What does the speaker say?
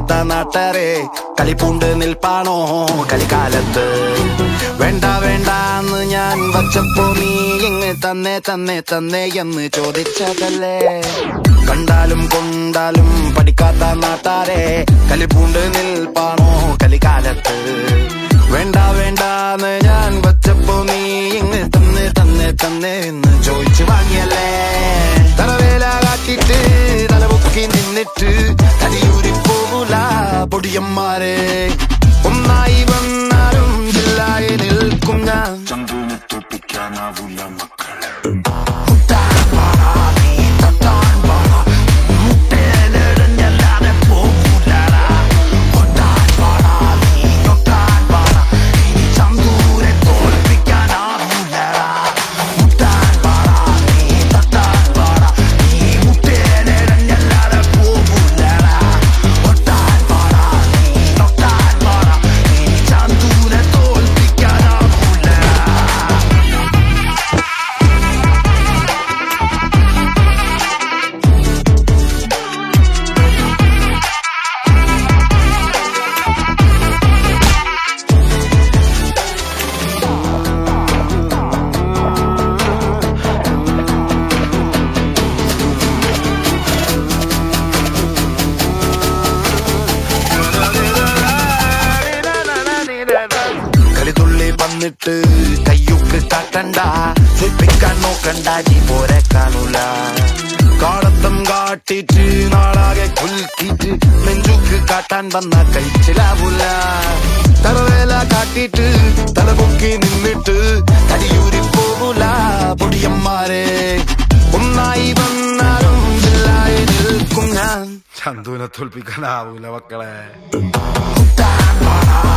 പഠിക്കാത്ത നാട്ടാരെ കളിപ്പൂണ്ട് നിൽപ്പാണോ കളിക്കാലത്ത് വേണ്ട വേണ്ട എന്ന് ഞാൻ വച്ചപ്പോ നീ ഇങ്ങ് തന്നെ തന്നെ തന്നെ എന്ന് ചോദിച്ചതല്ലേ കണ്ടാലും കൊണ്ടാലും പഠിക്കാത്ത നാട്ടാരെ കളിപ്പൂണ്ട് നിൽപ്പാണോ കളിക്കാലത്ത് വേണ്ട വേണ്ട എന്ന് ഞാൻ വച്ചപ്പോ നീ ഇങ്ങ് തന്നെ തന്നെ തന്നെ എന്ന് ചോദിച്ചു വാങ്ങിയല്ലേ തലവേല കാട്ടിട്ട് തലപൊക്കി നിന്നിട്ട് തടിയൂരി പോകൂല പൊടിയന്മാരെ ഒന്നായി വന്നാലും ജില്ലായി നിൽക്കും ഞാൻ ചന്തുവിനെ തോൽപ്പിക്കാനാവില്ല മക്കളെ കളിതുള്ളി വന്നിട്ട് കയ്യുക്ക് കാട്ടണ്ട ശില്പിക്കാൻ നോക്കണ്ട ജീ പോരെ കാണൂല കാളത്തം കാട്ടിട്ട് നാളാകെ കുൽക്കിട്ട് നെഞ്ചുക്ക് കാട്ടാൻ വന്ന കഴിച്ചിലാവൂല തറവേല കാട്ടിട്ട് തലപൊക്കി നിന്നിട്ട് തടിയൂരി പോകൂല പൊടിയന്മാരെ ഒന്നായി വന്നാലും ജില്ലായി നിൽക്കും ഞാൻ ചന്തുവിനെ തോൽപ്പിക്കാനാവൂല മക്കളെ മുട്ടാൻ പാടാ